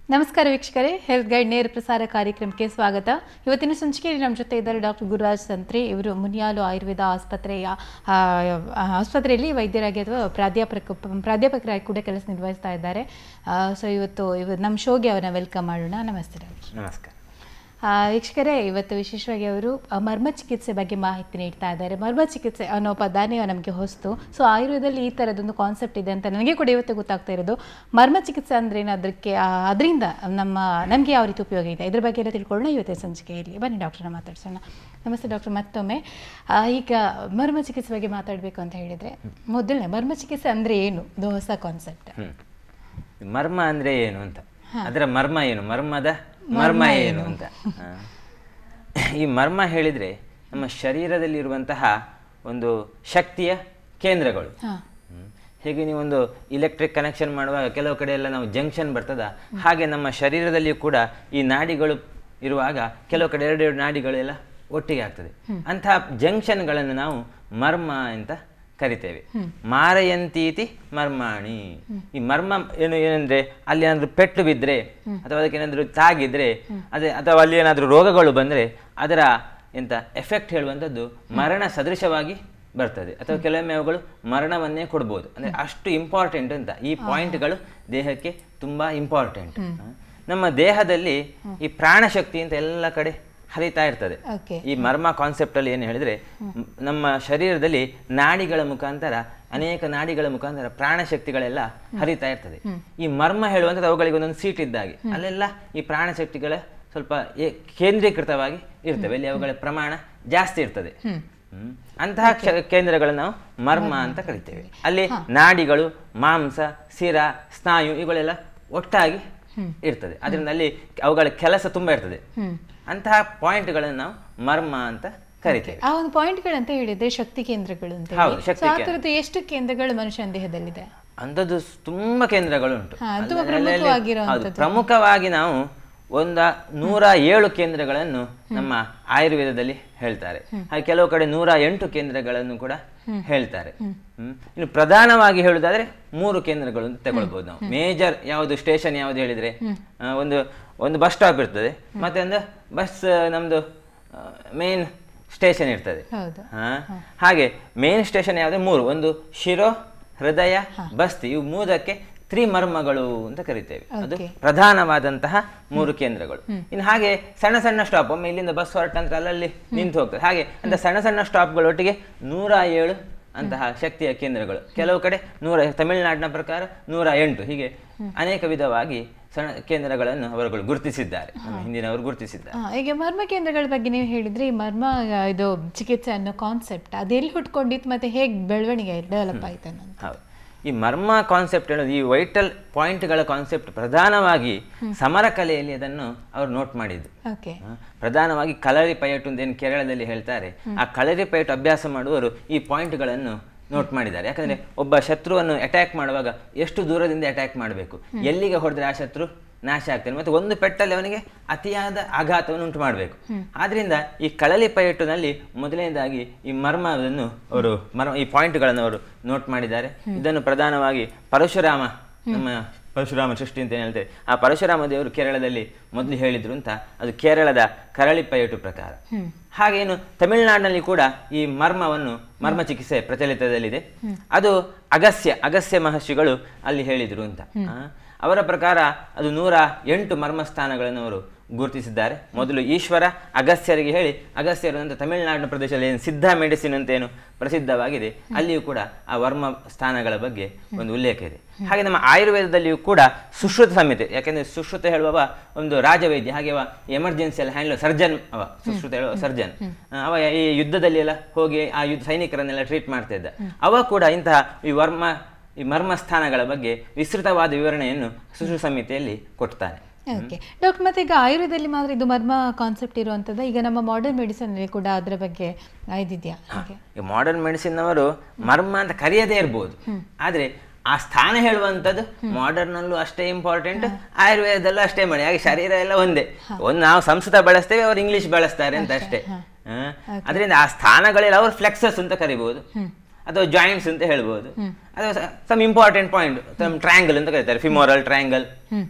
ನಮಸ್ಕಾರ ವೀಕ್ಷಕರೇ health guide ನೇರ ಪ್ರಸಾರ ಕಾರ್ಯಕ್ರಮಕ್ಕೆ ಸ್ವಾಗತ ಇವತ್ತಿನ ಸಂಚಿಕೆಯಲ್ಲಿ ನಮ್ಮ ಜೊತೆ ಇದ್ದಾರೆ ಡಾಕ್ಟರ್ ಗುರುರಾಜ್ ಸಂತ್ರಿ ಇವರು ಮುನಿಯಾಲು ಆಯುರ್ವೇದ ಆಸ್ಪತ್ರೆಯ ಆ, ಆ, ಆಸ್ಪತ್ರೆಯಲ್ಲಿ ವೈದ್ಯರಾಗಿ ಅಥವಾ ಪ್ರಾಧ್ಯಾಪಕ ಪ್ರಾಧ್ಯಾಪಕರಾಗಿ ಕೂಡ ಕೆಲಸ ನಿರ್ವಹಿಸ್ತಾ ಇದ್ದಾರೆ ಸೊ ಇವತ್ತು ಇವ ನಮ್ಮ ಶೋಗೆ ಅವರನ್ನ ವೆಲ್ಕಮ್ ಮಾಡೋಣ ನಮಸ್ತೆ ಡಾಕ್ಟರ್ ನಮಸ್ಕಾರ ಆ, ವೀಕ್ಷಕರೇ ಇವತ್ತು ವಿಶೇಷವಾಗಿ ಅವರು ಆ, ಮರ್ಮ ಚಿಕಿತ್ಸೆ ಬಗ್ಗೆ ಮಾಹಿತಿ ನೀಡ್ತಾ ಇದ್ದಾರೆ ಮರ್ಮ ಚಿಕಿತ್ಸೆ ಅನ್ನೋ ಪದಾನೇ ನಮಗೆ ಹೊಸ್ತು ಸೊ ಆಯುರ್ವೇದದಲ್ಲಿ ಈ ಥರದೊಂದು ಕಾನ್ಸೆಪ್ಟ್ ಇದೆ ಅಂತ ನನಗೆ ಕೂಡ ಇವತ್ತು ಗೊತ್ತಾಗ್ತಾ ಇರೋದು ಮರ್ಮ ಚಿಕಿತ್ಸೆ ಅಂದ್ರೆ ಏನು ಅದಕ್ಕೆ ಆ, ಅದರಿಂದ ನಮ್ಮ ನಮಗೆ ಯಾವ ರೀತಿ ಉಪಯೋಗ ಇದೆ ಇದ್ರ ಬಗ್ಗೆ ಎಲ್ಲ ತಿಳ್ಕೊಳ್ಳೋಣ ಇವತ್ತಿನ ಸಂಚಿಕೆಯಲ್ಲಿ ಬನ್ನಿ ಡಾಕ್ಟರ್ನ ಮಾತಾಡ್ಸೋಣ ನಮಸ್ತೆ ಡಾಕ್ಟರ್ ಮತ್ತೊಮ್ಮೆ ಆ, ಈಗ ಮರ್ಮ ಚಿಕಿತ್ಸೆ ಬಗ್ಗೆ ಮಾತಾಡಬೇಕು ಅಂತ ಹೇಳಿದರೆ ಮೊದಲನೇ ಮರ್ಮ ಚಿಕಿತ್ಸೆ ಅಂದರೆ ಏನು ಇದು ಹೊಸ ಕಾನ್ಸೆಪ್ಟ್ ಹ್ಮ್. ಮರ್ಮ ಅಂದ್ರೆ ಏನು ಅಂತ ಅದರ ಮರ್ಮ ಏನು ಮರ್ಮದ ಮರ್ಮ ಏನು ಅಂತ ಹಾ. ಈ ಮರ್ಮ ಹೇಳಿದ್ರೆ ನಮ್ಮ ಶರೀರದಲ್ಲಿರುವಂತಹ ಒಂದು ಶಕ್ತಿಯ ಕೇಂದ್ರಗಳು ಹಾಂ ಹ್ಮ್. ಹೇಗೆ ನೀವೊಂದು ಇಲೆಕ್ಟ್ರಿಕ್ ಕನೆಕ್ಷನ್ ಮಾಡುವಾಗ ಕೆಲವು ಕಡೆ ಎಲ್ಲ ನಾವು ಜಂಕ್ಷನ್ ಬರ್ತದ ಹಾಗೆ ನಮ್ಮ ಶರೀರದಲ್ಲಿಯೂ ಕೂಡ ಈ ನಾಡಿಗಳು ಇರುವಾಗ ಕೆಲವು ಕಡೆ ಎರಡು ಎರಡು ನಾಡಿಗಳೆಲ್ಲ ಒಟ್ಟಿಗೆ ಆಗ್ತದೆ ಅಂತಹ ಜಂಕ್ಷನ್ಗಳನ್ನು ನಾವು ಮರ್ಮ ಅಂತ ಕರಿತೇವೆ ಮಾರಯಂತೀತಿ ಮರ್ಮಾಣಿ ಈ ಮರ್ಮ ಏನು ಏನಂದ್ರೆ ಅಲ್ಲಿ ಏನಾದ್ರು ಪೆಟ್ಟು ಬಿದ್ದರೆ ಅಥವಾ ಅದಕ್ಕೆ ಏನಾದ್ರು ತಾಗಿದ್ರೆ ಅದೇ ಅಥವಾ ಅಲ್ಲಿ ಏನಾದರೂ ರೋಗಗಳು ಬಂದರೆ ಅದರ ಎಂತ ಎಫೆಕ್ಟ್ ಹೇಳುವಂಥದ್ದು ಮರಣ ಸದೃಶವಾಗಿ ಬರ್ತದೆ ಅಥವಾ ಕೆಲವೊಮ್ಮೆ ಅವುಗಳು ಮರಣವನ್ನೇ ಕೊಡ್ಬೋದು ಅಂದ್ರೆ ಅಷ್ಟು ಇಂಪಾರ್ಟೆಂಟ್ ಅಂತ ಈ ಪಾಯಿಂಟ್ಗಳು ದೇಹಕ್ಕೆ ತುಂಬಾ ಇಂಪಾರ್ಟೆಂಟ್ ನಮ್ಮ ದೇಹದಲ್ಲಿ ಈ ಪ್ರಾಣಶಕ್ತಿ ಅಂತ ಎಲ್ಲ ಕಡೆ ಹರಿತಾ ಇರ್ತದೆ ಓಕೆ ಈ ಮರ್ಮ ಕಾನ್ಸೆಪ್ಟ್ ಅಲ್ಲಿ ಏನು ಹೇಳಿದ್ರೆ ಮ್- ನಮ್ಮ ಶರೀರದಲ್ಲಿ ನಾಡಿಗಳ ಮುಖಾಂತರ ಅನೇಕ ನಾಡಿಗಳ ಮುಖಾಂತರ ಪ್ರಾಣಶಕ್ತಿಗಳೆಲ್ಲ ಹರಿತಾ ಇರ್ತದೆ ಈ ಮರ್ಮ ಹೇಳುವಂಥದ್ದು ಅವುಗಳಿಗೆ ಒಂದೊಂದು ಸೀಟ್ ಇದ್ದಾಗೆ ಅಲ್ಲೆಲ್ಲ ಈ ಪ್ರಾಣಶಕ್ತಿಗಳ ಸ್ವಲ್ಪ ಏ- ಕೇಂದ್ರೀಕೃತವಾಗಿ ಇರ್ತವೆ ಅಲ್ಲಿ ಅವುಗಳ ಪ್ರಮಾಣ ಜಾಸ್ತಿ ಇರ್ತದೆ ಹ್ಮ್. ಅಂತಹ ಕ್ಷ- ಕೇಂದ್ರಗಳನ್ನು ನಾವು ಮರ್ಮ ಅಂತ ಕರಿತೇವೆ ಅಲ್ಲಿ ನಾಡಿಗಳು ಮಾಂಸ ಸಿರ ಸ್ನಾಯು ಇವುಗಳೆಲ್ಲ ಒಟ್ಟಾಗಿ ಇರ್ತದೆ ಅದರಿಂದ ಅಲ್ಲಿ ಅವುಗಳ ಕೆಲಸ ತುಂಬಾ ಇರ್ತದೆ ಅಂತಹ ಪಾಯಿಂಟ್ಗಳನ್ನು ನಾವು ಮರ್ಮ ಅಂತ ಕರಿತೇವೆ ಆ ಒಂದು ಪಾಯಿಂಟ್ಗಳಂತ ಹೇಳಿದ್ರೆ ಶಕ್ತಿ ಕೇಂದ್ರಗಳು ಅಂತ ಹೇಳಿ. ಹೌದು, ಶಕ್ತಿ So, ಆ ಕೇಂದ್ರ. ಥರದ್ದು ಎಷ್ಟು ಕೇಂದ್ರಗಳು ಮನುಷ್ಯನ ದೇಹದಲ್ಲಿದೆ ಅಂಥದ್ದು ಸ್- ತುಂಬಾ ಕೇಂದ್ರಗಳು ಉಂಟು ಹಾ, ತುಂಬಾ ಅಲ್ಲಲ್ಲಿ- ಅಲ್ಲಲ್ಲಿ- ಪ್ರಮುಖವಾಗಿರುವಂಥದ್ದು. ಹೌದು, ಪ್ರಮುಖವಾಗಿ ನಾವು ಒಂದ ನೂರ ಏಳು ಕೇಂದ್ರಗಳನ್ನು ನಮ್ಮ ಆಯುರ್ವೇದದಲ್ಲಿ ಹೇಳ್ತಾರೆ ಹಾಗೆ ಕೆಲವು ಕಡೆ ನೂರ ಎಂಟು ಕೇಂದ್ರಗಳನ್ನು ಕೂಡ ಹೇಳ್ತಾರೆ ಹ್ಮ್. ಇನ್ನು ಪ್ರಧಾನವಾಗಿ ಹೇಳುದಾದ್ರೆ ಮೂರು ಕೇಂದ್ರಗಳು ಅಂತ ತಗೊಳ್ಬಹುದು ನಾವು ಮೇಜರ್ ಯಾವುದು ಸ್ಟೇಷನ್ ಯಾವುದು ಹೇಳಿದ್ರೆ ಆ, ಒಂದು ಒಂದು ಬಸ್ ಸ್ಟಾಪ್ ಇರ್ತದೆ ಮತ್ತೆ ಒಂದು ಬಸ್ ನಮ್ದು ಮೇನ್ ಸ್ಟೇಷನ್ ಇರ್ತದೆ ಹೌದು ಹಾ ಹಾಗೆ ಮೇನ್ ಸ್ಟೇಷನ್ ಯಾವುದು ಮೂರು ಒಂದು ಶಿರೋ ಹೃದಯ ಬಸ್ತಿ ಇವು ಮೂರಕ್ಕೆ ತ್ರಿಮರ್ಮಗಳು ಅಂತ ಕರಿತೇವೆ ಅದು Okay. ಪ್ರಧಾನವಾದಂತಹ ಮೂರು ಕೇಂದ್ರಗಳು ಇನ್ನು ಹಾಗೆ ಸಣ್ಣ ಸಣ್ಣ ಸ್ಟಾಪ್ ಒಮ್ಮೆ ಇಲ್ಲಿಂದ ಬಸ್ ಹೊರಟಂತ ಅಲ್ಲಲ್ಲಿ ನಿಂತು ಹೋಗ್ತದೆ ಹಾಗೆ ಅಂತ ಸಣ್ಣ ಸಣ್ಣ ಸ್ಟಾಪ್ಗಳು ಒಟ್ಟಿಗೆ ನೂರ ಏಳು ಅಂತಹ ಶಕ್ತಿಯ ಕೇಂದ್ರಗಳು ಕೆಲವು ಕಡೆ ನೂರ ತಮಿಳುನಾಡಿನ ಪ್ರಕಾರ ನೂರ ಎಂಟು ಹೀಗೆ ಅನೇಕ ವಿಧವಾಗಿ ಸಣ್ಣ ಕೇಂದ್ರಗಳನ್ನು ಅವರುಗಳು ಗುರುತಿಸಿದ್ದಾರೆ ನಮ್ಮ ಹಿಂದಿನವರು ಗುರುತಿಸಿದ್ದಾರೆ ಆ, ಈಗ ಮರ್ಮ ಕೇಂದ್ರಗಳ ಬಗ್ಗೆ ನೀವು ಹೇಳಿದ್ರೆ ಈ ಮರ್ಮ ಆ, ಇದು ಚಿಕಿತ್ಸೆ ಅನ್ನೋ ಕಾನ್ಸೆಪ್ಟ್ ಅದೆಲ್ಲಿ ಹುಟ್ಕೊಂಡಿತ್ತು ಮತ್ತೆ ಹೇಗೆ ಬೆಳವಣಿಗೆ ಡೆವಲಪ್ ಆಯ್ತು ಅನ್ನೋದು ಹೌದು ಈ ಮರ್ಮ ಕಾನ್ಸೆಪ್ಟ್ ಹೇಳೋದು ಈ ವೈಟಲ್ ಪಾಯಿಂಟ್ಗಳ ಕಾನ್ಸೆಪ್ಟ್ ಪ್ರಧಾನವಾಗಿ ಸಮರ ಕಲೆಯಲ್ಲಿ ಅದನ್ನು ಅವರು ನೋಟ್ ಮಾಡಿದ್ದು ಓಕೆ ಹ? ಪ್ರಧಾನವಾಗಿ ಕಲರಿ ಪಯಟು ಅಂತ ಏನು ಕೇರಳದಲ್ಲಿ ಹೇಳ್ತಾರೆ ಆ ಕಲರಿ ಪಯಟು ಅಭ್ಯಾಸ ಮಾಡುವವರು ಈ ಪಾಯಿಂಟ್ಗಳನ್ನು ನೋಟ್ ಮಾಡಿದ್ದಾರೆ ಯಾಕಂದ್ರೆ ಒಬ್ಬ ಶತ್ರುವನ್ನು ಅಟ್ಯಾಕ್ ಮಾಡುವಾಗ ಎಷ್ಟು ದೂರದಿಂದ ಅಟ್ಯಾಕ್ ಮಾಡಬೇಕು ಎಲ್ಲಿಗೆ ಹೊಡೆದ್ರೆ ಆ ಶತ್ರು ನಾಶ ಆಗ್ತಾನೆ ಮತ್ತೆ ಒಂದು ಪೆಟ್ಟಲ್ಲಿ ಅವನಿಗೆ ಅತಿಯಾದ ಆಘಾತವನ್ನು ಉಂಟು ಮಾಡಬೇಕು ಆದ್ರಿಂದ ಈ ಕಳಲಿ ಪಯಟುನಲ್ಲಿ ಮೊದಲನೇದಾಗಿ ಈ ಮರ್ಮವನ್ನು ಅವರು ಮರ್ಮ ಈ ಪಾಯಿಂಟ್ಗಳನ್ನು ಅವರು ನೋಟ್ ಮಾಡಿದ್ದಾರೆ ಇದನ್ನು ಪ್ರಧಾನವಾಗಿ ಪರಶುರಾಮ ನಮ್ಮ ಪರಶುರಾಮ ಸೃಷ್ಟಿ ಅಂತ ಏನ್ ಹೇಳ್ತೇವೆ ಆ ಪರಶುರಾಮ ದೇವರು ಕೇರಳದಲ್ಲಿ ಮೊದಲು ಹೇಳಿದ್ರು ಅಂತ ಅದು ಕೇರಳದ ಕರಳಿಪಯಟು ಪ್ರಕಾರ ಹಾಗೇನು ತಮಿಳುನಾಡಿನಲ್ಲಿ ಕೂಡ ಈ ಮರ್ಮವನ್ನು ಮರ್ಮ ಚಿಕಿತ್ಸೆ ಪ್ರಚಲಿತದಲ್ಲಿದೆ ಅದು ಅಗಸ್ಯ ಅಗಸ್ಯ ಮಹರ್ಷಿಗಳು ಅಲ್ಲಿ ಹೇಳಿದ್ರು ಅಂತ ಆ, ಅವರ ಪ್ರಕಾರ ಅದು ನೂರ ಎಂಟು ಮರ್ಮಸ್ಥಾನಗಳನ್ನು ಅವರು ಗುರುತಿಸಿದ್ದಾರೆ ಮೊದಲು ಈಶ್ವರ ಅಗಸ್ಯರಿಗೆ ಹೇಳಿ ಅಗಸ್ಯರು ಅಂತ ತಮಿಳುನಾಡಿನ ಪ್ರದೇಶದಲ್ಲಿ ಏನು ಸಿದ್ಧ ಮೆಡಿಸಿನ್ ಅಂತ ಏನು ಪ್ರಸಿದ್ಧವಾಗಿದೆ ಅಲ್ಲಿಯೂ ಕೂಡ ಆ ವರ್ಮ ಸ್ಥಾನಗಳ ಬಗ್ಗೆ ಒಂದು ಉಲ್ಲೇಖ ಇದೆ ಹಾಗೆ ನಮ್ಮ ಆಯುರ್ವೇದದಲ್ಲಿಯೂ ಕೂಡ ಸುಶ್ರುತ ಸಂಹಿತೆ ಯಾಕೆಂದ್ರೆ ಸುಶ್ರುತ ಹೇಳುವವ ಒಂದು ರಾಜವೈದ್ಯ ಹಾಗೆ ಅವ ಎಮರ್ಜೆನ್ಸಿ ಎಲ್ಲ ಹ್ಯಾಂಡ್ಲ್ ಸರ್ಜನ್ ಅವ ಸುಶ್ರುತ ಹೇಳುವ ಸರ್ಜನ್ ಅವ ಈ ಯುದ್ಧದಲ್ಲಿ ಎಲ್ಲ ಹೋಗಿ ಆ ಯುದ್ಧ ಸೈನಿಕರನ್ನೆಲ್ಲ ಟ್ರೀಟ್ ಮಾಡ್ತಾ ಇದ್ದ ಅವ ಕೂಡ ಇಂತಹ ಈ ವರ್ಮ ಈ ಮರ್ಮ ಸ್ಥಾನಗಳ ಬಗ್ಗೆ ವಿಸ್ತೃತವಾದ ವಿವರಣೆಯನ್ನು ಸುಶ್ರುತ ಸಂಹಿತೆಯಲ್ಲಿ ಕೊಡ್ತಾನೆ ಓಕೆ ಡಾಕ್ಟರ್ ಮತ್ತೆ ಈಗ ಆಯುರ್ವೇದದಲ್ಲಿ ಮಾತ್ರ ಇದು ಮರ್ಮ ಕಾನ್ಸೆಪ್ಟ್ ಇರುವಂಥದ್ದು ಈಗ ನಮ್ಮ ಮಾಡರ್ನ್ ಮೆಡಿಸನ್ ಅಲ್ಲಿ ಕೂಡ ಅದರ ಬಗ್ಗೆ ಇದಿದೆಯಾ ಹಾಗೆ ಈ ಮಾಡರ್ನ್ ಮೆಡಿಸಿನ್ ಅವರು ಮರ್ಮ ಅಂತ ಕರೆಯದೇ ಇರ್ಬೋದು ಆದ್ರೆ ಆ ಸ್ಥಾನ ಹೇಳುವಂಥದ್ದು ಮಾಡರ್ನ್ ಅಲ್ಲೂ ಅಷ್ಟೇ ಇಂಪಾರ್ಟೆಂಟ್ ಆಯುರ್ವೇದದಲ್ಲೂ ಅಷ್ಟೇ ಮಾಡಿ ಹಾಗೆ ಶರೀರ ಎಲ್ಲ ಒಂದೇ ಒಂದು ನಾವು ಸಂಸ್ಕೃತ ಬಳಸ್ತೇವೆ ಅವ್ರು ಇಂಗ್ಲಿಷ್ ಬಳಸ್ತಾರೆ ಅಂತ ಅಷ್ಟೇ ಹ? ಅದರಿಂದ ಆ ಸ್ಥಾನಗಳೆಲ್ಲ ಅವರು ಫ್ಲೆಕ್ಸಸ್ ಅಂತ ಕರಿಬಹುದು ಅಥವಾ ಜಾಯಿಂಟ್ಸ್ ಅಂತ ಹೇಳ್ಬೋದು ಅಥವಾ some important point some triangle ಅಂತ ಕರೀತಾರೆ ಫಿಮೋರಲ್ ಟ್ರಯಾಂಗಲ್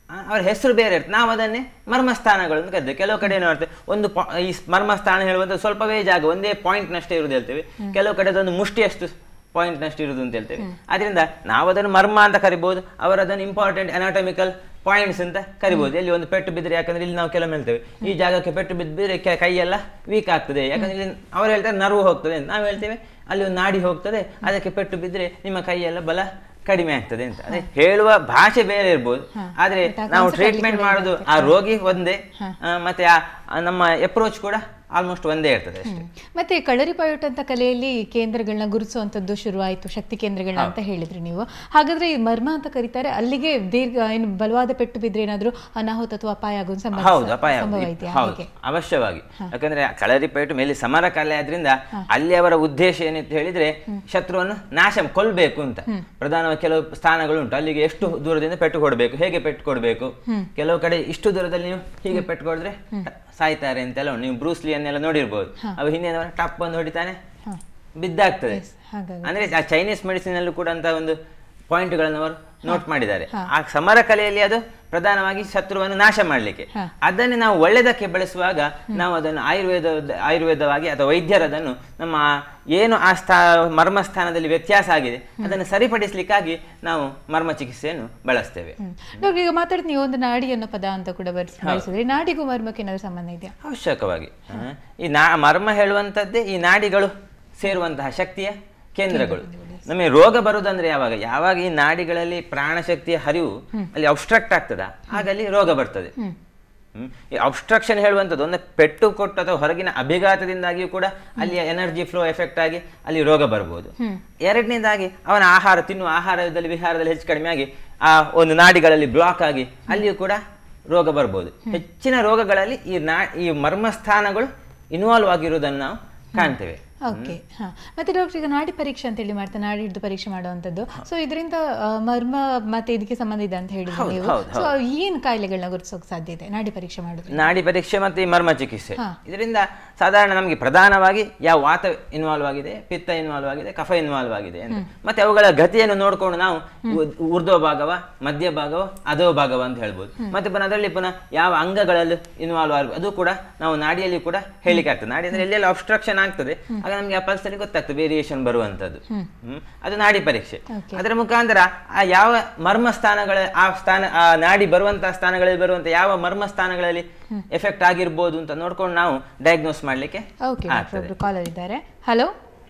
ಆ, ಅವ್ರ ಹೆಸರು ಬೇರೆ ಇರ್ತದೆ ನಾವು ಅದನ್ನೇ ಮರ್ಮಸ್ಥಾನಗಳು ಅಂತ ಕರಿತೇವೆ ಕೆಲವು ಕಡೆ ಏನು ಮಾಡ್ತೇವೆ ಒಂದು ಪಾ- ಈ ಮರ್ಮಸ್ಥಾನ ಹೇಳುವಂಥ ಸ್ವಲ್ಪವೇ ಜಾಗ ಒಂದೇ ಪಾಯಿಂಟ್ನಷ್ಟೇ ಇರುವುದು ಹೇಳ್ತೇವೆ ಕೆಲವು ಕಡೆ ಅದೊಂದು ಮುಷ್ಟಿಯಷ್ಟು ಪಾಯಿಂಟ್ನಷ್ಟು ಇರುವುದು ಅಂತ ಹೇಳ್ತೇವೆ ಅದರಿಂದ ನಾವು ಅದನ್ನು ಮರ್ಮ ಅಂತ ಕರಿಬಹುದು ಅವರು ಅದನ್ನು ಇಂಪಾರ್ಟೆಂಟ್ ಅನಾಟಮಿಕಲ್ ಪಾಯಿಂಟ್ಸ್ ಅಂತ ಕರಿಬಹುದು ಇಲ್ಲಿ ಒಂದು ಪೆಟ್ಟು ಬಿದ್ದರೆ ಯಾಕಂದ್ರೆ ಇಲ್ಲಿ ನಾವು ಕೆಲವೊಮ್ಮೆ ಹೇಳ್ತೇವೆ ಈ ಜಾಗಕ್ಕೆ ಪೆಟ್ಟು ಬಿದ್ದರೆ ಕೆ- ಕೈಯೆಲ್ಲ ವೀಕ್ ಆಗ್ತದೆ ಯಾಕಂದ್ರೆ ಇಲ್ಲಿ ಅವ್ರು ಹೇಳ್ತಾರೆ ನರ್ವು ಹೋಗ್ತದೆ ಅಂತ ನಾವು ಹೇಳ್ತೇವೆ ಅಲ್ಲಿ ಒಂದು ನಾಡಿ ಹೋಗ್ತದೆ ಅದಕ್ಕೆ ಪೆಟ್ಟು ಬಿದ್ದರೆ ನಿಮ್ಮ ಕೈಯೆಲ್ಲ ಬಲ ಕಡಿಮೆ ಆಗ್ತದೆ ಅಂತ ಅದೇ ಹೇಳುವ ಭಾಷೆ ಬೇರೆ ಇರ್ಬೋದು ಆದ್ರೆ But ಆ ನಾವು concept ಟ್ರೀಟ್ಮೆಂಟ್ ಅಲ್ಲಿ ಮಾಡೋದು ಆ ರೋಗಿ ಒಂದೇ ಆ, ಮತ್ತೆ ಆ ಆ ನಮ್ಮ ಅಪ್ರೋಚ್ ಕೂಡ ಆಲ್ಮೋಸ್ಟ್ ಒಂದೇ ಇರ್ತದೆ ಅಷ್ಟೇ ಮತ್ತೆ ಕಳರಿ ಪಯೋಟ ಅಂತ ಕಲೆಯಲ್ಲಿ ಕೇಂದ್ರಗಳನ್ನ ಗುರುತಿಸುವಂಥದ್ದು ಶುರುವಾಯಿತು ಶಕ್ತಿ ಕೇಂದ್ರಗಳನ್ನ ಅಂತ ಹೇಳಿದ್ರಿ ನೀವು ಹಾಗಾದ್ರೆ ಈ ಮರ್ಮ ಅಂತ ಕರೀತಾರೆ ಅಲ್ಲಿಗೆ ದೀರ್ಘ ಏನು ಬಲವಾದ ಪೆಟ್ಟು ಬಿದ್ರೆ ಏನಾದ್ರೂ ಅನಾಹುತ ಅಥವಾ ಅಪಾಯ ಆಗುವ ಸಂಭವ ಹೌದು ಅಪಾಯ ಆಗುದು. ಸಂಭವ ಇದೆಯಾ ಹೌದು ಹಾಗೆ ಅವಶ್ಯವಾಗಿ ಯಾಕಂದ್ರೆ ಕಳರಿಪೇಟು ಮೇಲೆ ಸಮರ ಕಲೆ ಆದ್ರಿಂದ ಅಲ್ಲಿ ಅವರ ಉದ್ದೇಶ ಏನಿತ್ತು ಹೇಳಿದ್ರೆ ಶತ್ರುವನ್ನು ನಾಶ ಕೊಲ್ಬೇಕು ಅಂತ ಪ್ರಧಾನವಾಗಿ ಕೆಲವು ಸ್ಥಾನಗಳು ಉಂಟು ಅಲ್ಲಿಗೆ ಎಷ್ಟು ದೂರದಿಂದ ಪೆಟ್ಟು ಕೊಡಬೇಕು ಹೇಗೆ ಪೆಟ್ಟು ಕೊಡಬೇಕು ಕೆಲವು ಕಡೆ ಇಷ್ಟು ದೂರದಲ್ಲಿ ನೀವು ಹೀಗೆ ಪೆಟ್ಟು ಕೊಡಿದ್ರೆ ಸಾಯ್ತಾರೆ ಅಂತೆಲ್ಲ ಉಂಟು ನೀವು ಬ್ರೂಸ್ಲಿಯನ್ನೆಲ್ಲ ನೋಡಿರ್ಬೋದು ಅವು ಹಿಂದೆ ಟಪ್ ಬಂದು ಹೊಡಿತಾನೆ ಬಿದ್ದಾಗ್ತದೆ ಹಾಗಾಗಿ ಅಂದ್ರೆ ಆ ಚೈನೀಸ್ ಮೆಡಿಸಿನ್ ಅಲ್ಲೂ ಕೂಡ ಅಂತ ಒಂದು ಪಾಯಿಂಟ್ಗಳನ್ನು ಅವರು ನೋಟ್ ಮಾಡಿದ್ದಾರೆ ಆ ಸಮರ ಕಲೆಯಲ್ಲಿ ಅದು ಪ್ರಧಾನವಾಗಿ ಶತ್ರುವನ್ನು ನಾಶ ಮಾಡಲಿಕ್ಕೆ ಅದನ್ನೇ ನಾವು ಒಳ್ಳೆದಕ್ಕೆ ಬಳಸುವಾಗ ನಾವು ಅದನ್ನು ಆಯುರ್ವೇದ ಆಯುರ್ವೇದವಾಗಿ ಅಥವಾ ವೈದ್ಯರು ಅದನ್ನು ನಮ್ಮ ಏನು ಆ ಸ್ಥಾ ಮರ್ಮಸ್ಥಾನದಲ್ಲಿ ವ್ಯತ್ಯಾಸ ಆಗಿದೆ ಅದನ್ನು ಸರಿಪಡಿಸಲಿಕ್ಕಾಗಿ ನಾವು ಮರ್ಮ ಚಿಕಿತ್ಸೆಯನ್ನು ಬಳಸ್ತೇವೆ ಹ್ಮ್. ಡಾಕ್ಟರ್ ಈಗ ಮಾತಾಡ್ತೀನಿ ನೀವು ಒಂದು ನಾಡಿ ಅನ್ನೋ ಪದ ಅಂತ ಕೂಡ ಬರ್ಸ್- ಬಳಸಿದ್ರಿ ನಾಡಿಗೂ ಮರ್ಮಕ್ಕೆ ಏನಾದ್ರು ಸಂಬಂಧ ಇದೆಯಾ ಅವಶ್ಯಕವಾಗಿ ಹ. ಈ ನಾ ಮರ್ಮ ಹೇಳುವಂಥದ್ದೇ ಈ ನಾಡಿಗಳು ಸೇರುವಂತಹ ಶಕ್ತಿಯ ಕೇಂದ್ರಗಳು ನಮಗೆ ರೋಗ ಬರುವುದಂದ್ರೆ ಯಾವಾಗ ಯಾವಾಗ ಈ ನಾಡಿಗಳಲ್ಲಿ ಪ್ರಾಣಶಕ್ತಿಯ ಹರಿವು ಅಲ್ಲಿ ಅಬ್ಸ್ಟ್ರಕ್ಟ್ ಆಗ್ತದ ಆಗ ಅಲ್ಲಿ ರೋಗ ಬರ್ತದೆ ಹ್ಮ್. ಈ ಅಬ್ಸ್ಟ್ರಕ್ಷನ್ ಹೇಳುವಂಥದ್ದು ಒಂದು ಪೆಟ್ಟು ಕೊಟ್ಟು ಅಥವಾ ಹೊರಗಿನ ಅಭಿಘಾತದಿಂದಾಗಿಯೂ ಕೂಡ ಅಲ್ಲಿ ಎನರ್ಜಿ ಫ್ಲೋ ಎಫೆಕ್ಟ್ ಆಗಿ ಅಲ್ಲಿ ರೋಗ ಬರ್ಬೋದು ಎರಡನೇದಾಗಿ ಅವನ ಆಹಾರ ತಿನ್ನುವ ಆಹಾರದಲ್ಲಿ ವಿಹಾರದಲ್ಲಿ ಹೆಚ್ಚು ಕಡಿಮೆ ಆಗಿ ಆ ಒಂದು ನಾಡಿಗಳಲ್ಲಿ ಬ್ಲಾಕ್ ಆಗಿ ಅಲ್ಲಿಯೂ ಕೂಡ ರೋಗ ಬರ್ಬೋದು ಹೆಚ್ಚಿನ ರೋಗಗಳಲ್ಲಿ ಈ ನಾ ಈ ಮರ್ಮಸ್ಥಾನಗಳು ಇನ್ವಾಲ್ವ್ ಆಗಿರುವುದನ್ನು ನಾವು ಕಾಣ್ತೇವೆ ಓಕೆ ಹಾ ಮತ್ತೆ ಡಾಕ್ಟರ್ ಈಗ ನಾಡಿ ಪರೀಕ್ಷೆ ಅಂತ ಹೇಳಿ ಮಾಡ್ತಾರೆ ನಾಡಿ ಹಿಡಿದು ಪರೀಕ್ಷೆ ಮಾಡುವಂಥದ್ದು ಸೊ ಇದರಿಂದ ಆ, ಮರ್ಮ ಮತ್ತೆ ಇದಕ್ಕೆ ಸಂಬಂಧ ಇದೆ ಅಂತ ಹೇಳಿದ್ರು ಹೌದು, ನೀವು ಹೌದು, ಸೊ ಏನ್ ಕಾಯಿಲೆಗಳನ್ನ ಗುರುತಿಸೋಕೆ ಸಾಧ್ಯ ಇದೆ ನಾಡಿ ಪರೀಕ್ಷೆ ಮಾಡಿದ್ರೆ ನಾಡಿ ಪರೀಕ್ಷೆ ಮತ್ತು ಈ ಮರ್ಮ ಚಿಕಿತ್ಸೆ ಹಾ. ಇದರಿಂದ ಸಾಧಾರಣ ನಮಗೆ ಪ್ರಧಾನವಾಗಿ ಯಾವ ವಾತ ಇನ್ವಾಲ್ವ್ ಆಗಿದೆ ಪಿತ್ತ ಇನ್ವಾಲ್ವ್ ಆಗಿದೆ ಕಫ ಇನ್ವಾಲ್ವ್ ಆಗಿದೆ ಅಂತ ಮತ್ತೆ ಅವುಗಳ ಗತಿಯನ್ನು ನೋಡಿಕೊಂಡು ನಾವು ಉ- ಊರ್ಧ್ವ ಭಾಗವ ಮಧ್ಯ ಭಾಗವ ಅಧೋ ಭಾಗವ ಅಂತ ಹೇಳ್ಬೋದು ಮತ್ತೆ ಪುನಃ ಅದರಲ್ಲಿ ಪುನಃ ಯಾವ ಅಂಗಗಳಲ್ಲಿ ಇನ್ವಾಲ್ವ್ ಆಗ ಅದು ಕೂಡ ನಾವು ನಾಡಿಯಲ್ಲಿ ಕೂಡ ಹೇಳಿಕೆ ಆಗ್ತದೆ ನಾಡಿ ಅಂದ್ರೆ ಎಲ್ಲೆಲ್ಲ ಅಬ್ಸ್ಟ್ರಕ್ಷನ್ ಆಗ್ತದೆ ಆಗ ನಮಗೆ ಆ ಪಲ್ಸಲ್ಲಿ ಗೊತ್ತಾಗ್ತದೆ ವೇರಿಯೇಷನ್ ಬರುವಂತದ್ದು ಹ್ಮ್. ಅದು ನಾಡಿ ಪರೀಕ್ಷೆ Okay. ಅದರ ಮುಖಾಂತರ ಆ ಯಾವ ಮರ್ಮ ಸ್ಥಾನಗಳ ಆ ಸ್ಥಾನ ಆ ನಾಡಿ ಬರುವಂತಹ ಸ್ಥಾನಗಳಲ್ಲಿ ಬರುವಂತ ಯಾವ ಮರ್ಮ ಸ್ಥಾನಗಳಲ್ಲಿ ಎಫೆಕ್ಟ್ ಆಗಿರ್ಬೋದು ಅಂತ ನೋಡ್ಕೊಂಡು ನಾವು ಡಯಾಗ್ನೋಸ್ ಮಾಡ್ಲಿಕ್ಕೆ ಓಕೆ ಡಾಕ್ಟರ್ ಒಬ್ರು ಕಾಲರ್ ಇದ್ದಾರೆ ಹಲೋ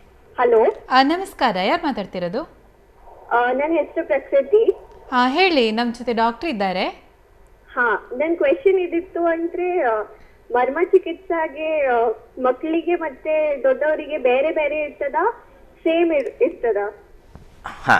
ಹಲೋ ನಮಸ್ಕಾರ ಯಾರು ಮಾತಾಡ್ತಿರೋದು ನನ್ನ ಹೆಸರು ಪ್ರಕೃತಿ ಹಾ ಹೇಳಿ ನಮ್ಮ ಜೊತೆ ಡಾಕ್ಟರ್ ಇದ್ದಾರೆ ಹಾ ನನ್ ಕ್ವೆಶನ್ ಇದಿತ್ತು ಅಂದ್ರೆ ಆ, ಮರ್ಮ ಚಿಕಿತ್ಸಾಗೆ ಮಕ್ಕಳಿಗೆ ಮತ್ತೆ ದೊಡ್ಡವರಿಗೆ ಬೇರೆ ಬೇರೆ ಇರ್ತದ ಸೇಮ್ ಇರ್ತದ ಹಾ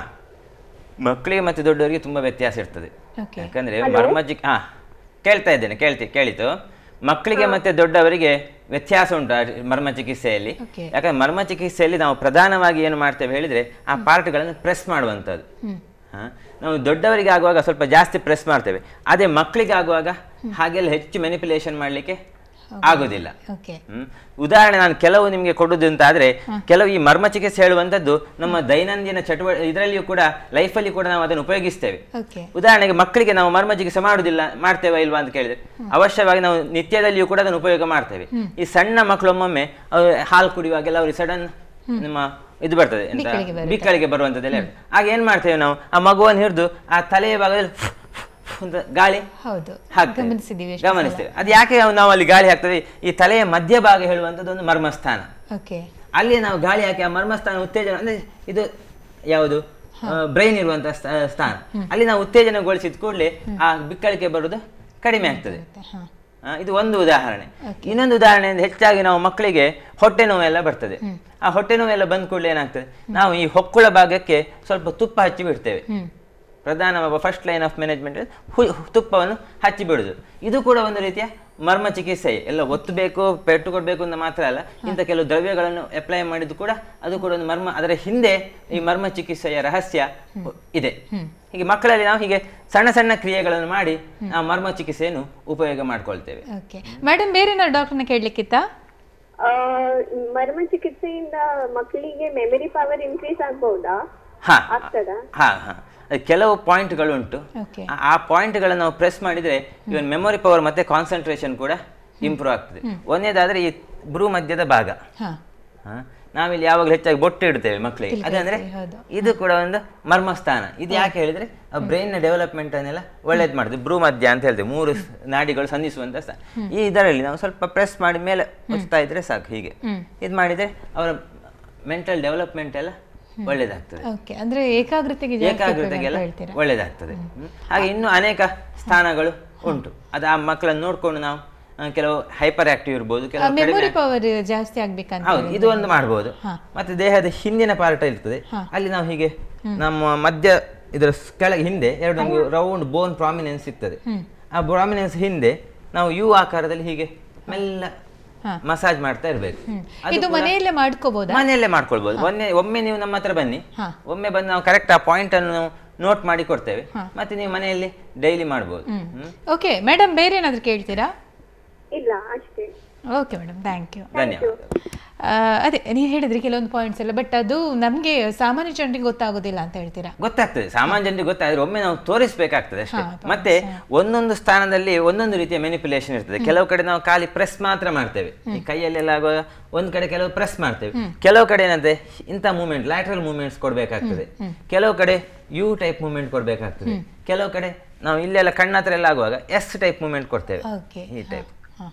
ಮಕ್ಕಳಿಗೆ ಮತ್ತೆ ದೊಡ್ಡವರಿಗೆ ತುಂಬಾ ವ್ಯತ್ಯಾಸ ಇರ್ತದೆ ಓಕೆ ಯಾಕಂದ್ರೆ ಮರ್ಮ ಚಿಕ್ ಹಾ ಕೇಳ್ತಾ ಇದ್ದೇನೆ ಕೇಳ್ತಿ ಕೇಳಿತು ಮಕ್ಕಳಿಗೆ ಮತ್ತೆ ದೊಡ್ಡವರಿಗೆ ವ್ಯತ್ಯಾಸ ಉಂಟು ಆ ಮರ್ಮ ಚಿಕಿತ್ಸೆಯಲ್ಲಿ Okay. ಯಾಕಂದ್ರೆ ಮರ್ಮ ಚಿಕಿತ್ಸೆಯಲ್ಲಿ ನಾವು ಪ್ರಧಾನವಾಗಿ ಏನು ಮಾಡ್ತೇವೆ ಹೇಳಿದ್ರೆ ಆ ಪಾರ್ಟ್ಗಳನ್ನು ಪ್ರೆಸ್ ಮಾಡುವಂಥದ್ದು ಹಾ ನಾವು ದೊಡ್ಡವರಿಗೆ ಆಗುವಾಗ ಸ್ವಲ್ಪ ಜಾಸ್ತಿ ಪ್ರೆಸ್ ಮಾಡ್ತೇವೆ ಅದೇ ಮಕ್ಕಳಿಗೆ ಆಗುವಾಗ ಹಾಗೆಲ್ಲ ಹೆಚ್ಚು ಮೆನಿಪುಲೇಷನ್ ಮಾಡಲಿಕ್ಕೆ ಆಗೋದಿಲ್ಲ ಓಕೆ ಹ್ಮ್. ಉದಾಹರಣೆ ನಾನು ಕೆಲವು ನಿಮಗೆ ಕೊಡುದು ಅಂತ ಆದ್ರೆ ಕೆಲವು ಈ ಮರ್ಮ ಚಿಕಿತ್ಸೆ ಹೇಳುವಂಥದ್ದು ನಮ್ಮ ದೈನಂದಿನ ಚಟುವ ಇದರಲ್ಲಿಯೂ ಕೂಡ ಲೈಫಲ್ಲಿ ಕೂಡ ನಾವು ಅದನ್ನು ಉಪಯೋಗಿಸ್ತೇವೆ ಓಕೆ ಉದಾಹರಣೆಗೆ ಮಕ್ಕಳಿಗೆ ನಾವು ಮರ್ಮ ಚಿಕಿತ್ಸೆ ಮಾಡುದಿಲ್ಲ ಮಾಡ್ತೇವಾ ಇಲ್ವಾ ಅಂತ ಕೇಳಿದ್ರೆ ಅವಶ್ಯವಾಗಿ ನಾವು ನಿತ್ಯದಲ್ಲಿಯೂ ಕೂಡ ಅದನ್ನು ಉಪಯೋಗ ಮಾಡ್ತೇವೆ ಈ ಸಣ್ಣ ಮಕ್ಕಳು ಒಮ್ಮೊಮ್ಮೆ ಅವ್ರು ಹಾಲು ಕುಡಿಯುವಾಗೆಲ್ಲ ಅವ್ರಿಗೆ ಸಡನ್ ನಮ್ಮ ಇದು ಬರ್ತದೆ ಎಂತ ಬಿಕ್ಕಳಿಗೆ ಬರುತ್ತೆ. ಬಿಕ್ಕಳಿಗೆ ಬರುವಂತದ್ದೆಲ್ಲ ಇರ್ತದೆ. ಆಗ ಏನ್ ಮಾಡ್ತೇವೆ ನಾವು ಆ ಮಗುವನ್ನು ಹಿಡಿದು ಆ ತಲೆಯ ಭಾಗದಲ್ಲಿ ಅಂತ ಗಾಳಿ ಹೌದು ಹಾಕ್ತೇವೆ. ಗಮನಿಸಿದ್ದೀವಿ ಎಷ್ಟೋ ಗಮನಿಸ್ತೇವೆ ಅದು ಯಾಕೆ ನಾವು ಅಲ್ಲಿ ಗಾಳಿ ಹಾಕ್ತೇವೆ ಈ ತಲೆಯ ಮಧ್ಯಭಾಗ ಹೇಳುವಂಥದ್ದು ಒಂದು ಮರ್ಮಸ್ಥಾನ ಓಕೆ ಅಲ್ಲಿ ನಾವು ಗಾಳಿ ಹಾಕಿ ಆ ಮರ್ಮಸ್ಥಾನ ಉತ್ತೇಜನ ಅಂದ್ರೆ ಇದು ಯಾವುದು ಬ್ರೈನ್ ಇರುವಂತಹ ಸ್ಥ- ಸ್ಥಾನ ಅಲ್ಲಿ ನಾವು ಉತ್ತೇಜನಗೊಳಿಸಿದ ಕೂಡಲೇ ಆ ಬಿಕ್ಕಳಿಕೆ ಬರುವುದು ಕಡಿಮೆ ಆಗ್ತದೆ ಹಾ ಆ, ಇದು ಒಂದು ಉದಾಹರಣೆ ಇನ್ನೊಂದು ಉದಾಹರಣೆ ಅಂದ್ರೆ ಹೆಚ್ಚಾಗಿ ನಾವು ಮಕ್ಕಳಿಗೆ ಹೊಟ್ಟೆ ನೋವೆಲ್ಲ ಬರ್ತದೆ ಆ ಹೊಟ್ಟೆ ನೋವೆಲ್ಲ ಬಂದ ಕೂಡಲೇ ಏನಾಗ್ತದೆ ನಾವು ಈ ಹೊಕ್ಕುಳ ಭಾಗಕ್ಕೆ ಸ್ವಲ್ಪ ತುಪ್ಪ ಹಚ್ಚಿ ಬಿಡ್ತೇವೆ ಹ್ಮ್ ಪ್ರಧಾನ ಫಸ್ಟ್ ಲೈನ್ ಆಫ್ ಮ್ಯಾನೇಜ್ಮೆಂಟ್ ತುಪ್ಪವನ್ನು ಹಚ್ಚಿ ಬಿಡುದು ಇದು ಕೂಡ ಒಂದು ರೀತಿಯ ಮರ್ಮ ಚಿಕಿತ್ಸೆ ಎಲ್ಲ ಒತ್ತಬೇಕು ಪೆಟ್ಟು ಕೊಡಬೇಕು ಅಂತ ಮಾತ್ರ ಅಲ್ಲ ಇಂಥ ಕೆಲವು ದ್ರವ್ಯಗಳನ್ನು ಅಪ್ಲೈ ಮಾಡಿದ್ದು ಕೂಡ ಅದು ಕೂಡ ಒಂದು ಮರ್ಮ ಅದರ ಹಿಂದೆ ಈ ಮರ್ಮ ಚಿಕಿತ್ಸೆಯ ರಹಸ್ಯ ಇದೆ ಹೀಗೆ ಮಕ್ಕಳಲ್ಲಿ ನಾವು ಹೀಗೆ ಸಣ್ಣ ಸಣ್ಣ ಕ್ರಿಯೆಗಳನ್ನು ಮಾಡಿ ನಾವು ಮರ್ಮ ಚಿಕಿತ್ಸೆಯನ್ನು ಉಪಯೋಗ ಮಾಡ್ಕೊಳ್ತೇವೆ ಓಕೆ ಮೇಡಮ್ ಬೇರೆ ಏನಾದ್ರು ಡಾಕ್ಟರ್ನ ಕೇಳಲಿಕ್ಕಿತ್ತಾ ಆ, ಮರ್ಮ ಚಿಕಿತ್ಸೆಯಿಂದ ಮಕ್ಕಳಿಗೆ ಮೆಮರಿ ಪವರ್ ಇನ್ಕ್ರೀಸ್ ಆಗ್ಬಹುದಾ ಹಾ ಆಗ್ತದಾ ಹಾ ಹಾ ಅದು ಕೆಲವು ಪಾಯಿಂಟ್ಗಳು ಉಂಟು ಓಕೆ ಆ- ಆ ಪಾಯಿಂಟ್ಗಳನ್ನು ನಾವು ಪ್ರೆಸ್ ಮಾಡಿದ್ರೆ ಇವನ್ ಮೆಮೊರಿ ಪವರ್ ಮತ್ತೆ ಕಾನ್ಸಂಟ್ರೇಷನ್ ಕೂಡ ಇಂಪ್ರೂವ್ ಆಗ್ತದೆ ಒಂದೇದಾದ್ರೆ ಈ ಭ್ರೂ ಮಧ್ಯದ ಭಾಗ ಹಾ ಹ? ನಾವಿಲ್ಲಿ ಯಾವಾಗಲೂ ಹೆಚ್ಚಾಗಿ ಬೊಟ್ಟು ಇಡ್ತೇವೆ ಮಕ್ಕಳಿಗೆ ಅದಂದ್ರೆ ಹೌದು. ಇದು ಕೂಡ ಒಂದು ಮರ್ಮಸ್ಥಾನ ಇದು ಯಾಕೆ ಹೇಳಿದ್ರೆ ಬ್ರೈನ್ ನ ಡೆವಲಪ್ಮೆಂಟ್ ಅನ್ನೆಲ್ಲ ಒಳ್ಳೇದು ಮಾಡುತ್ತೆ ಭ್ರೂ ಮಧ್ಯ ಅಂತ ಹೇಳ್ತೇವೆ ಮೂರು ಸ್- ನಾಡಿಗಳು ಸಂಧಿಸುವಂತ ಸ್ಥಾನ ಈ ಇದರಲ್ಲಿ ನಾವು ಸ್ವಲ್ಪ ಪ್ರೆಸ್ ಮಾಡಿ ಮೇಲೆ ಒತ್ತಾ ಇದ್ರೆ ಸಾಕು ಹೀಗೆ ಇದು ಮಾಡಿದ್ರೆ ಅವರ ಮೆಂಟಲ್ ಡೆವಲಪ್ಮೆಂಟ್ ಎಲ್ಲ ಒಳ್ಳೇದಾಗ್ತದೆ ಓಕೆ ಅಂದ್ರೆ ಏಕಾಗ್ರತೆಗೆ ಜಾಸ್ತಿ ಉಪಯೋಗ ಅಂತ ಏಕಾಗ್ರತೆಗೆಲ್ಲ ಹೇಳ್ತೀರಾ ಒಳ್ಳೇದಾಗ್ತದೆ ಹ್ಮ್. ಹಾಗೆ ಇನ್ನೂ ಅನೇಕ ಸ್ಥಾನಗಳು ಉಂಟು ಅದು ಆ ಮಕ್ಕಳನ್ನು ನೋಡ್ಕೊಂಡು ನಾವು ಆ, ಕೆಲವು ಹೈಪರ್ ಆಕ್ಟಿವ್ ಇರ್ಬೋದು ಕೆಲವು ಕಡಿಮೆ ಮೆಮೊರಿ ಪವರ್ ಜಾಸ್ತಿ ಆಗ್ಬೇಕಂತ ಹೌದು ಇದು ಒಂದು ಮಾಡ್ಬೋದು ಮತ್ತೆ ದೇಹದ ಹಿಂದಿನ ಪಾರ್ಟ್ ಇರ್ತದೆ ಅಲ್ಲಿ ನಾವು ಹೀಗೆ ನಮ್ಮ ಮಧ್ಯ ಇದರ ಸ್- ಕೆಳಗೆ ಹಿಂದೆ ಎರಡು ನಮಗೆ ರೌಂಡ್ ಬೋನ್ ಪ್ರಾಮಿನೆನ್ಸ್ ಸಿಗ್ತದೆ ಆ ಪ್ರಾಮಿನೆನ್ಸ್ ಹಿಂದೆ ನಾವು ಯು ಆಕಾರದಲ್ಲಿ ಹೀಗೆ ಮೆಲ್ಲ ಮಸಾಜ್ ಮಾಡ್ತಾ ಇರಬೇಕು ಇದು ಮನೆಯಲ್ಲೇ ಮಾಡ್ಕೋಬಹುದಾ ಮನೆಯಲ್ಲೇ ಮಾಡ್ಕೊಳ್ಬಹುದು ಒಮ್ಮೆ ಒಮ್ಮೆ ನೀವು ನಮ್ಮ ಹತ್ರ ಬನ್ನಿ ಒಮ್ಮೆ ಬಂದು ನಾವು ಕರೆಕ್ಟ್ ಆ ಪಾಯಿಂಟ್ ಅನ್ನು ನಾವು ನೋಟ್ ಮಾಡಿ ಕೊಡ್ತೇವೆ ಮತ್ತೆ ನೀವು ಮನೆಯಲ್ಲಿ ಡೈಲಿ ಮಾಡ್ಬೋದು ಹ್ಮ್. ಓಕೆ ಮೇಡಮ್ ಬೇರೆ ಏನಾದ್ರು ಕೇಳ್ತೀರಾ ಇಲ್ಲ ಅಷ್ಟೇ ಓಕೆ ಮೇಡಮ್ ಥ್ಯಾಂಕ್ ಯು ಧನ್ಯವಾದ ಅದೇ ನೀವು ಹೇಳಿದ್ರಿ ಕೆಲವೊಂದು ಪಾಯಿಂಟ್ಸ್ ಎಲ್ಲ ಬಟ್ ಅದು ನಮಗೆ ಸಾಮಾನ್ಯ ಜನರಿಗೆ ಗೊತ್ತಾಗೋದಿಲ್ಲ ಅಂತ ಹೇಳ್ತೀರಾ ಗೊತ್ತಾಗ್ತದೆ ಸಾಮಾನ್ಯ ಜನರಿಗೆ ಗೊತ್ತಾದ್ರೆ ಒಮ್ಮೆ ನಾವು ತೋರಿಸ್ಬೇಕಾಗ್ತದೆ ಅಷ್ಟೇ ಮತ್ತೆ ಒಂದೊಂದು ಸ್ಥಾನದಲ್ಲಿ ಒಂದೊಂದು ರೀತಿಯ ಮೆನಿಪುಲೇಷನ್ ಇರ್ತದೆ ಕೆಲವು ಕಡೆ ನಾವು ಖಾಲಿ ಪ್ರೆಸ್ ಮಾತ್ರ ಮಾಡ್ತೇವೆ ಈ ಕೈಯಲ್ಲೆಲ್ಲ ಆಗುವಾಗ ಒಂದ್ ಕಡೆ ಕೆಲವು ಪ್ರೆಸ್ ಮಾಡ್ತೇವೆ ಕೆಲವು ಕಡೆ ಏನಂತೆ ಇಂಥ ಮೂವ್ಮೆಂಟ್ ಲ್ಯಾಟ್ರಲ್ ಮೂವ್ಮೆಂಟ್ಸ್ ಕೊಡ್ಬೇಕಾಗ್ತದೆ ಕೆಲವು ಕಡೆ ಯು ಟೈಪ್ ಮೂವ್ಮೆಂಟ್ ಕೊಡ್ಬೇಕಾಗ್ತದೆ ಕೆಲವು ಕಡೆ ನಾವು ಇಲ್ಲೆಲ್ಲ ಕಣ್ಣ ಹತ್ರ ಎಲ್ಲ ಆಗುವಾಗ ಎಸ್ ಟೈಪ್ ಮೂವ್ಮೆಂಟ್ ಕೊಡ್ತೇವೆ ಓಕೆ ಈ ಟೈಪ್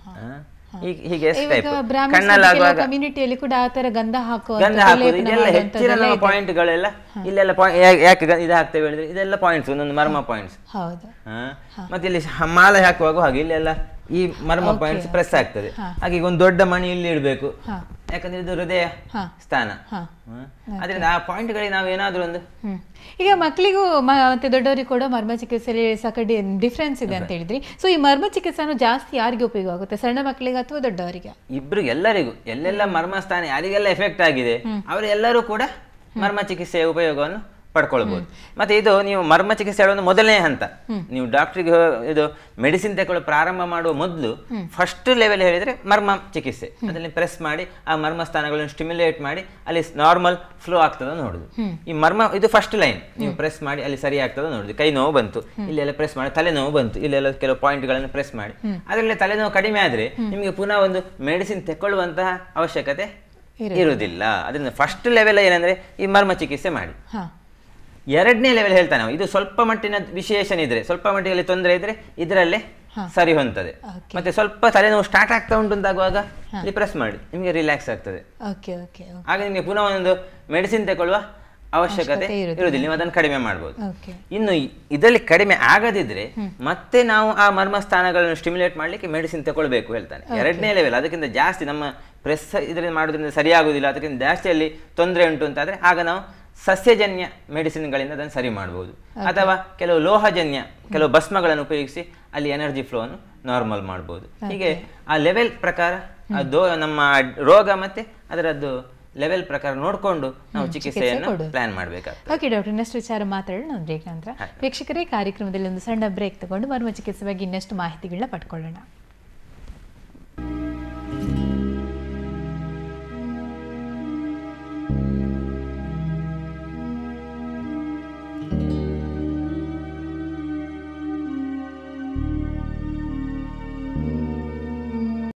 ಹೀಗೆ ಎಸ್ ಟೈಪ್ ಇವಾಗ ಬ್ರಾಹ್ಮಣ ಕಣ್ಣಲ್ಲಿ ಆಗುವಾಗ ಕಮ್ಯುನಿಟಿಯಲ್ಲಿ ಕೂಡ ಆ ತರ ಗಂಧ ಹಾಕುವ ಗಂಧ ಹಾಕುವುದು ಇದೆಲ್ಲ ಹೆಚ್ಚಿನ ನಮ್ಮ ಪಾಯಿಂಟ್ಗಳೆಲ್ಲ ಇಲ್ಲೆಲ್ಲ point- ಯಾ- ಯಾಕೆ ಗ- ಇದು ಹಾಕ್ತೇವೆ ಹೇಳಿದ್ರೆ ಇದೆಲ್ಲ ಪಾಯಿಂಟ್ಸ್ ಒಂದೊಂದು ಮರ್ಮ ಪಾಯಿಂಟ್ಸ್ ಹೌದು ಮತ್ತೆ ಇಲ್ಲಿ ಹ- ಮಾಲೆ ಹಾಕುವಾಗ ಹಾಗೆ ಇಲ್ಲೆಲ್ಲ ಈ ಮರ್ಮ ಪಾಯಿಂಟ್ಸ್ ಪ್ರೆಸ್ ಆಗ್ತದೆ ಹಾಗೆ ಈಗ ಒಂದು ದೊಡ್ಡ ಮಣಿ ಇಲ್ಲಿ ಇಡಬೇಕು ಯಾಕಂದ್ರೆ ಇದು ಹೃದಯ ಸ್ಥಾನ ಹ್ಮ್. ಅದರಿಂದ ಆ ಪಾಯಿಂಟ್ಗಳಿಗೆ ನಾವು ಏನಾದ್ರೂ ಒಂದು ಹ್ಮ್. ಈಗ ಮಕ್ಕಳಿಗೂ ಮತ್ತೆ ದೊಡ್ಡವರಿಗೆ ಕೂಡ ಮರ್ಮ ಚಿಕಿತ್ಸೆಯಲ್ಲಿ ಸಾಕಡಿ ಡಿಫ್ರೆನ್ಸ್ ಇದೆ ಅಂತ ಹೇಳಿದ್ರಿ ಸೊ ಈ ಮರ್ಮ ಚಿಕಿತ್ಸೆನೂ ಜಾಸ್ತಿ ಯಾರಿಗೆ ಉಪಯೋಗ ಆಗುತ್ತೆ ಸಣ್ಣ ಮಕ್ಕಳಿಗೆ ಅಥವಾ ದೊಡ್ಡವರಿಗೆ ಇಬ್ರು ಎಲ್ಲರಿಗೂ ಎಲ್ಲೆಲ್ಲ ಮರ್ಮ ಸ್ಥಾನ ಯಾರಿಗೆಲ್ಲ ಎಫೆಕ್ಟ್ ಆಗಿದೆ ಅವರೆಲ್ಲರೂ ಕೂಡ ಮರ್ಮ ಚಿಕಿತ್ಸೆಯ ಉಪಯೋಗವನ್ನು ಪಡ್ಕೊಳ್ಬಹುದು ಮತ್ತೆ ಇದು ನೀವು ಮರ್ಮ ಚಿಕಿತ್ಸೆ ಹೇಳೋದು ಮೊದಲನೇ ಹಂತ ನೀವು ಡಾಕ್ಟ್ರಿಗೆ ಇದು ಮೆಡಿಸಿನ್ ತಗೊಳ್ಳೋ ಪ್ರಾರಂಭ ಮಾಡುವ ಮೊದಲು ಫಸ್ಟ್ ಲೆವೆಲ್ ಹೇಳಿದ್ರೆ ಮರ್ಮ ಚಿಕಿತ್ಸೆ ಅದರಲ್ಲಿ ಪ್ರೆಸ್ ಮಾಡಿ ಆ ಮರ್ಮ ಸ್ಥಾನಗಳನ್ನು ಸ್ಟಿಮ್ಯುಲೇಟ್ ಮಾಡಿ ಅಲ್ಲಿ ನಾರ್ಮಲ್ ಫ್ಲೋ ಆಗ್ತದ ನೋಡುದು ಈ ಮರ್ಮ ಇದು ಫಸ್ಟ್ ಲೈನ್ ನೀವು ಪ್ರೆಸ್ ಮಾಡಿ ಅಲ್ಲಿ ಸರಿ ಆಗ್ತದ ನೋಡುದು ಕೈ ನೋವು ಬಂತು ಇಲ್ಲೆಲ್ಲ ಪ್ರೆಸ್ ಮಾಡಿ ತಲೆನೋವು ಬಂತು ಇಲ್ಲೆಲ್ಲ ಕೆಲವು ಪಾಯಿಂಟ್ಗಳನ್ನು ಪ್ರೆಸ್ ಮಾಡಿ ಅದರಲ್ಲಿ ತಲೆನೋವು ಕಡಿಮೆ ಆದ್ರೆ ನಿಮಗೆ ಪುನಃ ಒಂದು ಮೆಡಿಸಿನ್ ತಗೊಳ್ಳುವಂತಹ ಅವಶ್ಯಕತೆ ಇರುವುದಿಲ್ಲ ಅದರಿಂದ ಫಸ್ಟ್ ಲೆವೆಲ್ ಏನಂದ್ರೆ ಈ ಮರ್ಮ ಚಿಕಿತ್ಸೆ ಮಾಡಿ ಹಾ ಎರಡನೇ ಲೆವೆಲ್ ಹೇಳ್ತಾನೆ ನಾವು ಇದು ಸ್ವಲ್ಪ ಮಟ್ಟಿನ ವಿಶೇಷಣ ಇದ್ರೆ ಸ್ವಲ್ಪ ಮಟ್ಟಿಗೆ ತೊಂದರೆ ಇದ್ರೆ ಇದರಲ್ಲೇ ಸರಿ ಹೊಂತದೆ ಮತ್ತೆ ಸ್ವಲ್ಪ ತಲೆನೋವು ಸ್ಟಾರ್ಟ್ ಆಗ್ತಾ ಉಂಟು ಅಂತಾಗುವಾಗ ಇಲ್ಲಿ ಪ್ರೆಸ್ ಮಾಡಿ ನಿಮಗೆ ರಿಲ್ಯಾಕ್ಸ್ ಆಗ್ತದೆ ಓಕೆ ಓಕೆ ಆಗ ನಿಮಗೆ ಪುನಃ ಒಂದು ಮೆಡಿಸಿನ್ ತಗೊಳ್ಳುವ ಅವಶ್ಯಕತೆ ಇರುವುದಿಲ್ಲ ನೀವು ಅದನ್ನು ಕಡಿಮೆ ಮಾಡ್ಬೋದು ಓಕೆ ಇನ್ನು ಇ- ಇದರಲ್ಲಿ ಕಡಿಮೆ ಆಗದಿದ್ರೆ ಮತ್ತೆ ನಾವು ಆ ಮರ್ಮ ಸ್ಥಾನಗಳನ್ನು ಸ್ಟಿಮ್ಯುಲೇಟ್ ಮಾಡ್ಲಿಕ್ಕೆ ಮೆಡಿಸಿನ್ ತಗೊಳ್ಬೇಕು ಹೇಳ್ತಾನೆ ಎರಡನೇ ಲೆವೆಲ್ ಅದಕ್ಕಿಂತ ಜಾಸ್ತಿ ನಮ್ಮ ಪ್ರೆಸ್ ಇದರಲ್ಲಿ ಮಾಡೋದ್ರಿಂದ ಸರಿಯಾಗುವುದಿಲ್ಲ ಅದಕ್ಕಿಂತ ಜಾಸ್ತಿ ಅಲ್ಲಿ ತೊಂದರೆ ಉಂಟು ಅಂತಾದ್ರೆ ಆಗ ನಾವು ಸಸ್ಯಜನ್ಯ ಮೆಡಿಸಿನ್ಗಳಿಂದ ಅದನ್ನು ಸರಿ ಮಾಡ್ಬೋದು ಅಥವಾ ಕೆಲವು ಲೋಹಜನ್ಯ ಕೆಲವು ಭಸ್ಮಗಳನ್ನು ಉಪಯೋಗಿಸಿ ಅಲ್ಲಿ ಎನರ್ಜಿ ಫ್ಲೋವನ್ನು ನಾರ್ಮಲ್ ಮಾಡ್ಬೋದು ಹೀಗೆ ಆ ಲೆವೆಲ್ ಪ್ರಕಾರ ಆ ದೋ ನಮ್ಮ ರೋಗ ಮತ್ತೆ ಅದರದ್ದು ಲೆವೆಲ್ ಪ್ರಕಾರ ನೋಡಿಕೊಂಡು ನಾವು ಚಿಕಿತ್ಸೆಯನ್ನು ಪ್ಲಾನ್ ಮಾಡಬೇಕಾಗ್ತದೆ ಓಕೆ ಡಾಕ್ಟರ್ ಇನ್ನಷ್ಟು ವಿಚಾರ ಮಾತಾಡೋಣ ನಾವು ಬ್ರೇಕ್ ನಂತರ ವೀಕ್ಷಕರೇ ಕಾರ್ಯಕ್ರಮದಲ್ಲಿ ಒಂದು ಸಣ್ಣ ಬ್ರೇಕ್ ತಗೊಂಡು ಮರ್ಮ ಚಿಕಿತ್ಸೆ ಬಗ್ಗೆ ಇನ್ನಷ್ಟು ಮಾಹಿತಿಗಳನ್ನ ಪಡ್ಕೊಳ್ಳೋಣ